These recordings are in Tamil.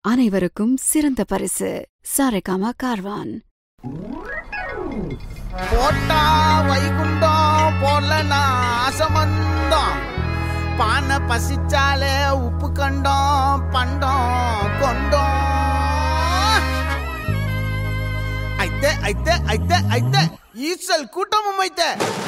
அனைவருக்கும் சிறந்த பரிசு சாரேகாமா கார்வான் போட்டா வைகுண்டம் போடலனா அசமந்தம் பானை பசிச்சாலே உப்பு கண்டோம் பண்டம் கொண்டோம் ஐத்தே ஐத்தே ஐத்தே ஐத்தே ஈசல் கூட்டமும் ஐத்தே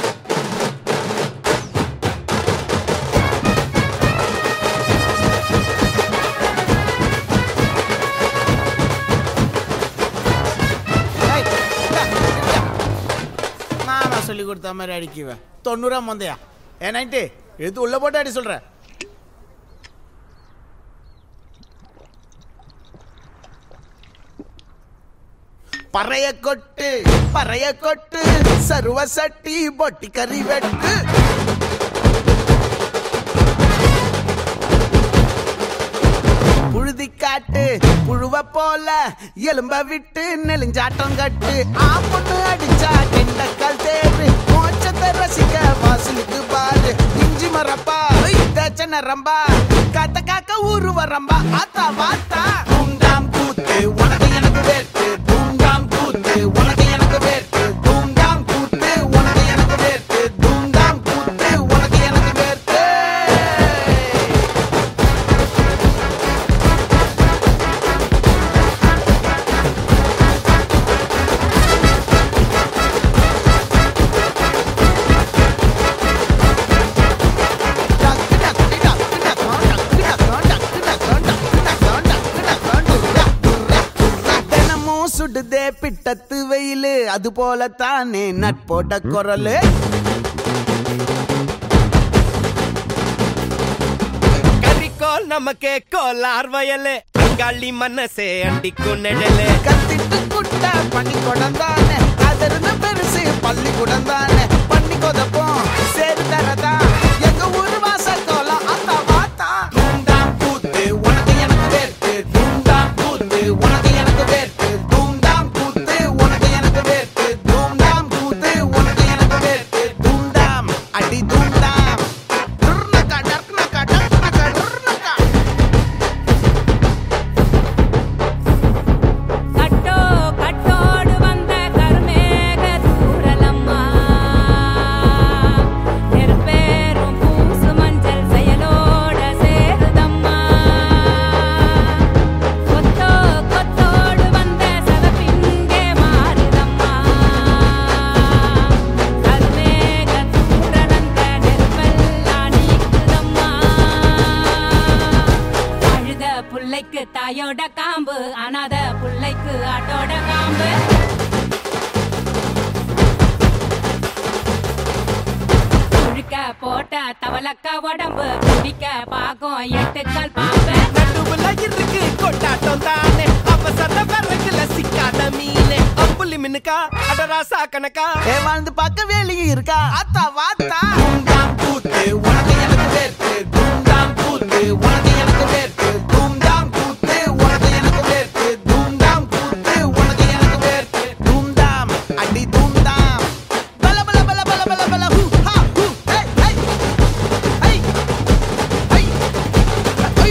ஏய், இந்தா, இந்தா. நானா சொல்லி கொடுத்த மாதிரி அடிக்குவேன் தொண்ணூறா மந்தையா ஏன்னாயிட்டு எடுத்து உள்ள போட்டு அடி சொல்ற பறைய கொட்டு பறைய கொட்டு சருவ சட்டி பொட்டி கறி வெட்டு புழுதி காட்டு புழுவ போல எலும்ப விட்டு நெலிஞ்சாட்டம் கட்டு ஆ பொண்ணு அடிச்சா கெண்டக்கால் தேரு மோச்சத்தை ரசிக்க வாசலுக்கு பாரு இஞ்சி மரப்பா தேச்ச நரம்பா காத்த காக்க ஊரு வரம்பா ஆத்தா வாத்தா தூண்டாம் கூத்து உனக்கு எனக்கு வேட்டு தூண்டாம் கூத்து உனக்கு எனக்கு வேட்டு தூண்டாம் கூத்து உனக்கு எனக்கு வேட்டு தூண்டாம் கூத்து உனக்கு எனக்கு வேட்டு தினமும் சுடுதே பிட்டத்து வெயிலு அது போல தானே நட்போட குரலு கரிக்கோல் நமக்கே கோலார் வயலு அங்காளி மனசே அண்டிக்கும் நிழலு கத்திட்டு குட்ட பண்ணி கொடந்தானே அதிர்ந்து பெருசு பள்ளி குடந்தானே பண்ணி கொதப்போம் சேரு தரதா எங்க ஊரு வாச கோலம் அந்த வாத்தா தூண்டாம் கூத்து உனக்கு எனக்கு வேர்த்து தூண்டாம் கூத்து உனக்கு எனக்கு வேர்த்து தூண்டாம் கூத்து உனக்கு எனக்கு வேர்த்து தூண்டாம் கூத்து உனக்கு எனக்கு வேர்த்து தூண்டாம் அடி தூண்டாம் டுர்னக்கா டர்னக்கா டர்னக்கா டுர்னக்கா கட்டோ கட்டோடு வந்த கருமேக தூரலம்மா நெருப்பேரும் பூசு மஞ்சள் செயலோட சேருதம்மா கொத்தோ கொத்தோடு வந்த சதப்பிங்கே மாறுதம்மா கருமேக தூரலந்த நெருப்பெல்லாம் நீக்குதம்மா அழுத புள்ளைக்கு தாயோட காம்பு அனாத புள்ளைக்கு ஆட்டோட காம்பு குழுக்க போட்ட தவளக்க உடம்பு குடிக்க பாகம் எட்டுக்கால் பாம்பு நடுவுல இருக்கு கொண்டாட்டம் தானே அவசர விறகுல சிக்காத மீனே அம்புலி மின்னுக்கா அடராசா கணக்கா ஏ வாழ்ந்து பார்க்க வேலையும் இருக்கா அத்தா வாத்தா தூண்டாம் கூத்து உனக்கு எனக்கு வேர்த்து தூண்டாம் கூத்து உனக்கு எனக்கு வேர்த்து தூண்டாம் கூத்து உனக்கு எனக்கு வேர்த்து தூண்டாம் கூத்து உனக்கு எனக்கு வேர்த்து தூண்டாம் அடி தூண்டாம் பல பல பல பல பல பல ஹூ ஹா ஹூ ஹே ஹே ஹே ஹே ஹே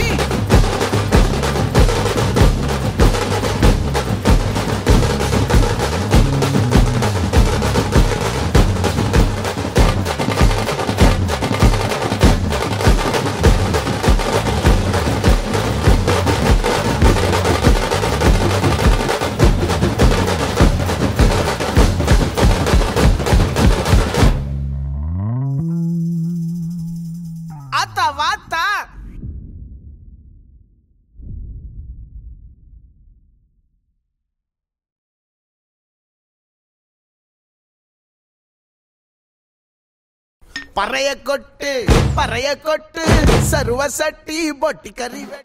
அத்தா வாத்தா பறைய கொட்டு பறைய கொட்டு சருவ சட்டி பொட்டி கறி வெட்டு